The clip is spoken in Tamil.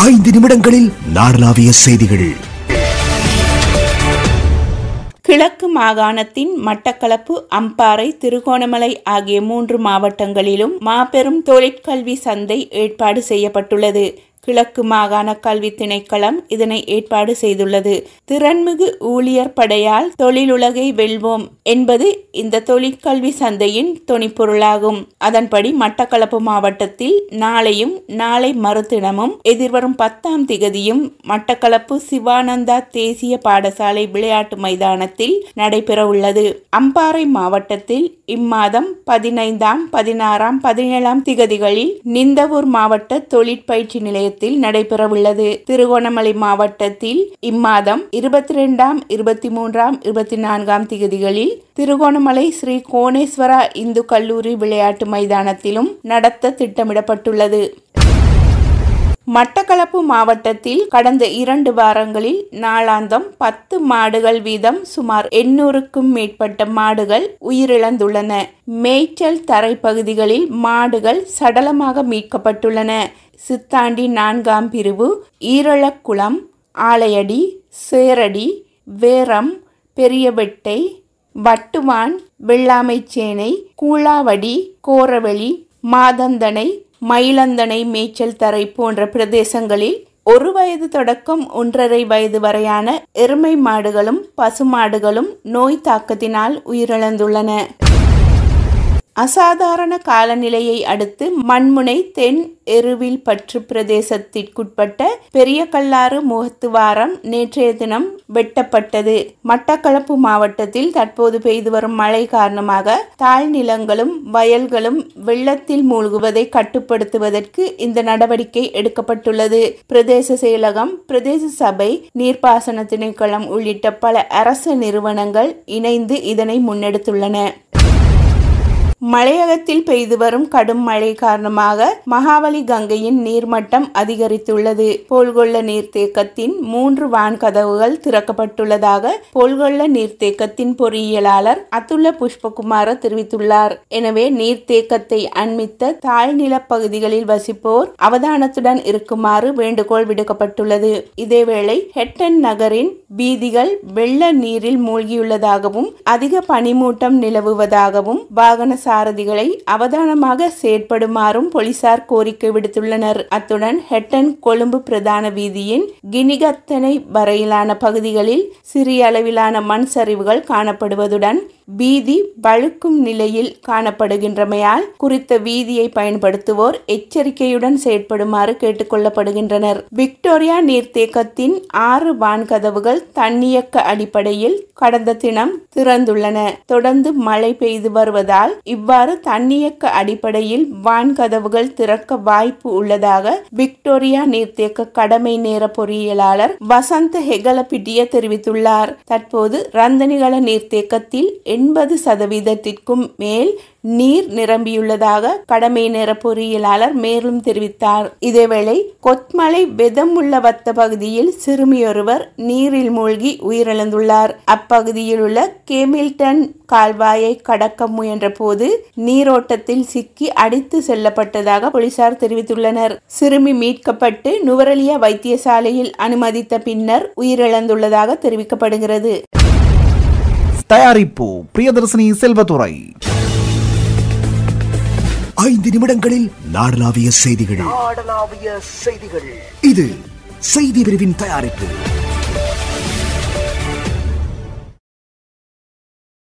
ஐந்து நிமிடங்களில் நாடளாவிய செய்திகள் கிழக்கு மாகாணத்தின் மட்டக்களப்பு அம்பாறை திருகோணமலை ஆகிய மூன்று மாவட்டங்களிலும் மாபெரும் தொழிற்கல்வி சந்தை ஏற்பாடு செய்யப்பட்டுள்ளது கிழக்கு மாகாண கல்வி திணைக்களம் இதனை ஏற்பாடு செய்துள்ளது திறன்மிகு ஊழியர் படையால் தொழிலுலகை வெல்வோம் என்பது இந்த தொழிற்கல்வி சந்தையின் தொனிப்பொருளாகும் அதன்படி மட்டக்களப்பு மாவட்டத்தில் நாளையும் நாளை மறுதினமும் எதிர்வரும் பத்தாம் திகதியும் மட்டக்களப்பு சிவானந்தா தேசிய பாடசாலை விளையாட்டு மைதானத்தில் நடைபெறவுள்ளது அம்பாறை மாவட்டத்தில் இம்மாதம் பதினைந்தாம் பதினாறாம் பதினேழாம் திகதிகளில் நிந்தவூர் மாவட்ட தொழிற்பயிற்சி நிலையத்தில் நடைபெறவுள்ளது திருகோணமலை மாவட்டத்தில் இம்மாதம் இருபத்தி ரெண்டாம் இருபத்தி மூன்றாம் இருபத்தி நான்காம் திகதிகளில் திருகோணமலை ஸ்ரீ கோணேஸ்வரா இந்து கல்லூரி விளையாட்டு மைதானத்திலும் நடத்த திட்டமிடப்பட்டுள்ளது மட்டக்களப்பு மாவட்டத்தில் கடந்த இரண்டு வாரங்களில் நாளாந்தம் பத்து மாடுகள் வீதம் சுமார் எண்ணூறுக்கும் மேற்பட்ட மாடுகள் உயிரிழந்துள்ளன மேய்ச்சல் தரை பகுதிகளில் மாடுகள் சடலமாக மீட்கப்பட்டுள்ளன சித்தாண்டி நான்காம் பிரிவு ஈரளக்குளம் ஆலையடி சேரடி வேரம் பெரியவெட்டை வட்டுவான் வெள்ளாமைச்சேனை கூழாவடி கோரவெளி மாதந்தனை மயிலந்தனை மேய்ச்சல் தரை போன்ற பிரதேசங்களில் ஒரு வயது தொடக்கம் ஒன்றரை வயது வரையான எருமை மாடுகளும் பசுமாடுகளும் நோய் தாக்கத்தினால் உயிரிழந்துள்ளன அசாதாரண காலநிலையை அடுத்து மண்முனை தென் எருவில் பற்று பிரதேசத்திற்குட்பட்ட பெரிய கல்லாறு முகத்துவாரம் நேற்றைய தினம் வெட்டப்பட்டது மட்டக்களப்பு மாவட்டத்தில் தற்போது பெய்து வரும் மழை காரணமாக தாழ்நிலங்களும் வயல்களும் வெள்ளத்தில் மூழ்குவதை கட்டுப்படுத்துவதற்கு இந்த நடவடிக்கை எடுக்கப்பட்டுள்ளது பிரதேச செயலகம் பிரதேச சபை நீர்ப்பாசன திணைக்களம் உள்ளிட்ட பல அரசு நிறுவனங்கள் இணைந்து இதனை முன்னெடுத்துள்ளன மலையகத்தில் பெய்து வரும் கடும் மழை காரணமாக மகாவலி கங்கையின் நீர்மட்டம் அதிகரித்துள்ளது போல்கொள்ள நீர்த்தேக்கத்தின் மூன்று வான்கதவுகள் திறக்கப்பட்டுள்ளதாக போல்கொள்ள நீர்த்தேக்கத்தின் பொறியியலாளர் அத்துள்ள புஷ்பகுமார தெரிவித்துள்ளார் எனவே நீர்த்தேக்கத்தை அண்மித்த தாழ்நில பகுதிகளில் வசிப்போர் அவதானத்துடன் இருக்குமாறு வேண்டுகோள் விடுக்கப்பட்டுள்ளது இதேவேளை ஹெட்டன் நகரின் வீதிகள் வெள்ள நீரில் மூழ்கியுள்ளதாகவும் அதிக பனிமூட்டம் நிலவுவதாகவும் வாகன சாரதிகளை அவதானமாக செயற்படுமாறும் போலீசார் கோரிக்கை விடுத்துள்ளனர் அத்துடன் ஹெட்டன் கொழும்பு பிரதான வீதியின் கினிகத்தனை வரையிலான பகுதிகளில் சிறிய அளவிலான மண் சரிவுகள் காணப்படுவதுடன் வீதி வழுக்கும் நிலையில் காணப்படுகின்றமையால் குறித்த வீதியை பயன்படுத்துவோர் எச்சரிக்கையுடன் செயற்படுமாறு கேட்டுக்கொள்ளப்படுகின்றனர் விக்டோரியா நீர்த்தேக்கத்தின் ஆறு வான்கதவுகள் தன்னியக்க அடிப்படையில் கடந்த தினம் திறந்துள்ளன தொடர்ந்து மழை பெய்து வருவதால் இவ்வாறு தன்னியக்க அடிப்படையில் வான்கதவுகள் திறக்க வாய்ப்பு உள்ளதாக விக்டோரியா நீர்த்தேக்க கடமை நேர பொறியியலாளர் வசந்த ஹெகலபிட்டிய தெரிவித்துள்ளார் தற்போது ரந்தனிகள நீர்த்தேக்கத்தில் எண்பது சதவீதத்திற்கும் மேல் நீர் நிரம்பியுள்ளதாக கடமை நேர பொறியியலாளர் மேலும் தெரிவித்தார் இதேவேளை கொத்மலை வெதமுள்ள வத்த பகுதியில் சிறுமியொருவர் நீரில் மூழ்கி உயிரிழந்துள்ளார் அப்பகுதியில் உள்ள கேமில்டன் கால்வாயை கடக்க முயன்ற போது நீரோட்டத்தில் சிக்கி அடித்து செல்லப்பட்டதாக போலீசார் தெரிவித்துள்ளனர் சிறுமி மீட்கப்பட்டு நுவரலியா வைத்தியசாலையில் அனுமதித்த பின்னர் உயிரிழந்துள்ளதாக தெரிவிக்கப்படுகிறது தயாரிப்பு பிரியதர்சினி செல்வதுரை ஐந்து நிமிடங்களில் நாடளாவிய செய்திகள் இது செய்தி பிரிவின் தயாரிப்பு